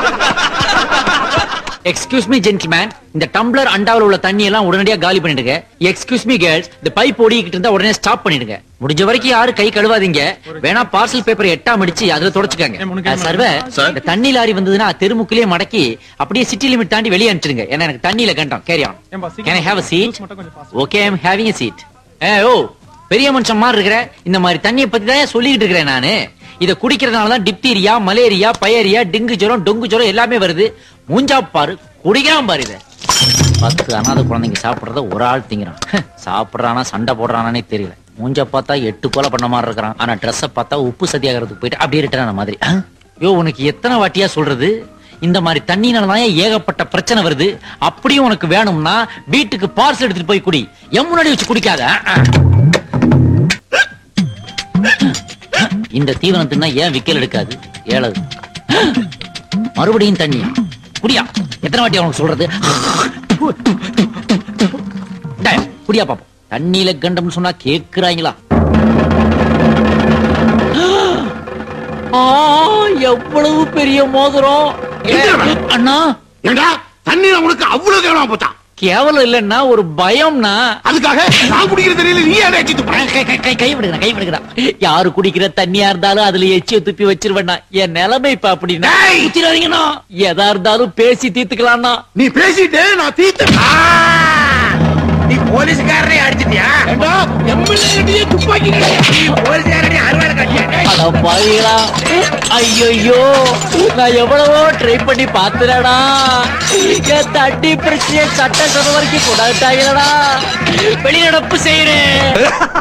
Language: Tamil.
எக்ஸ்கியூஸ் மீ ஜென்டில்மேன் இந்த டம்ளர் அண்டாவில் உள்ள தண்ணி எல்லாம் உடனடியா காலி பண்ணிடுங்க எக்ஸ்கியூஸ் மீ கேர்ள்ஸ் இந்த பைப் ஓடிக்கிட்டு இருந்தா உடனே ஸ்டாப் பண்ணிடுங்க முடிஞ்ச வரைக்கும் யாரும் கை கழுவாதீங்க வேணா பார்சல் பேப்பர் எட்டாம் அடிச்சு அதுல தொடச்சுக்காங்க சர்வ Sir. இந்த தண்ணி லாரி வந்ததுன்னா தெருமுக்கிலே மடக்கி அப்படியே சிட்டி லிமிட் தாண்டி வெளியே அனுப்பிச்சிடுங்க ஏன்னா எனக்கு தண்ணியில கண்டம் carry on can I have a seat okay I am having a seat ஏ ஓ பெரிய மனுஷன் மாதிரி இருக்கிற இந்த மாதிரி தண்ணியை பத்தி தான் சொல்லிக்கிட்டு இருக்கிறேன் நானு இத குடிக்கிறதுனால தான் டிப்தீரியா மலேரியா பயரியா டெங்கு ஜுரம் டொங்கு ஜுரம் எல்லாமே வருது மூஞ்சா பாரு குடிக்கிறான் பாரு இத பத்து அனாதை குழந்தைங்க சாப்பிடுறத ஒரு ஆள் திங்கிறான் ஹ், சாப்பிடுறானா சண்டை போடுறானே தெரியல மூஞ்ச பார்த்தா எட்டு கொலை பண்ண மாதிரி இருக்கிறான் ஆனா ட்ரெஸ்ஸ பார்த்தா உப்பு சத்தியாகிறதுக்கு போயிட்டு அப்படியே ரிட்டர்ன் மாதிரி அஹ், யோ உனக்கு எத்தனை வாட்டியா சொல்றது இந்த மாதிரி தண்ணினால தான் ஏகப்பட்ட பிரச்சனை வருது அப்படியும் உனக்கு வேணும்னா வீட்டுக்கு பார்சல் எடுத்துட்டு போய் குடி என் முன்னாடி வச்சு குடிக்காத அஹ், அஹ். இந்த தீவனத்துனா ஏன் விக்கல் எடுக்காது ஏழது மறுபடியும் தண்ணி குடியா எத்தனை வாட்டி அவனுக்கு சொல்றது டேய், குடியா பாப்போம் தண்ணியில கண்டம்னு சொன்னா கேக்குறாங்களா ஆ, எவ்வளவு பெரிய மோதிரம் ஏ, அண்ணா ஏண்டா தண்ணீர் உனக்கு அவ்வளவு கேவலமா போச்சான் கேவலம் இல்லன்னா ஒரு பயம்னா அதுக்காக நான் குடிக்கிற தெரியல நீ ஏன் அடிச்சு துப்புற? கை கை கை கை விடுங்க கை விடுங்கடா யாரு குடிக்கிற தண்ணியா இருந்தாலும் அதுல எச்சிய துப்பி வச்சிருவேண்ணா என் நிலைமை இப்ப அப்படின்னா டேய்! குத்திராதீங்கண்ணா எதா இருந்தாலும் பேசி தீர்த்துக்கலாம்னா நீ பேசிட்டு நான் தீத்து நீ போலீஸ்காரனே அடிச்சிட்டியா எம்எல்ஏ துப்பாக்கி நீ போலீஸ்காரனே அறுவாள் கட்டியா அட பாவிகளா ஐயோ நான் எவ்வளவோ ட்ரை பண்ணி பாத்துறடா என் தண்ணி பிரச்சனையை சட்ட சபை வரைக்கும் கொண்டாட்டாங்களடா வெளிநடப்பு செய்யறேன்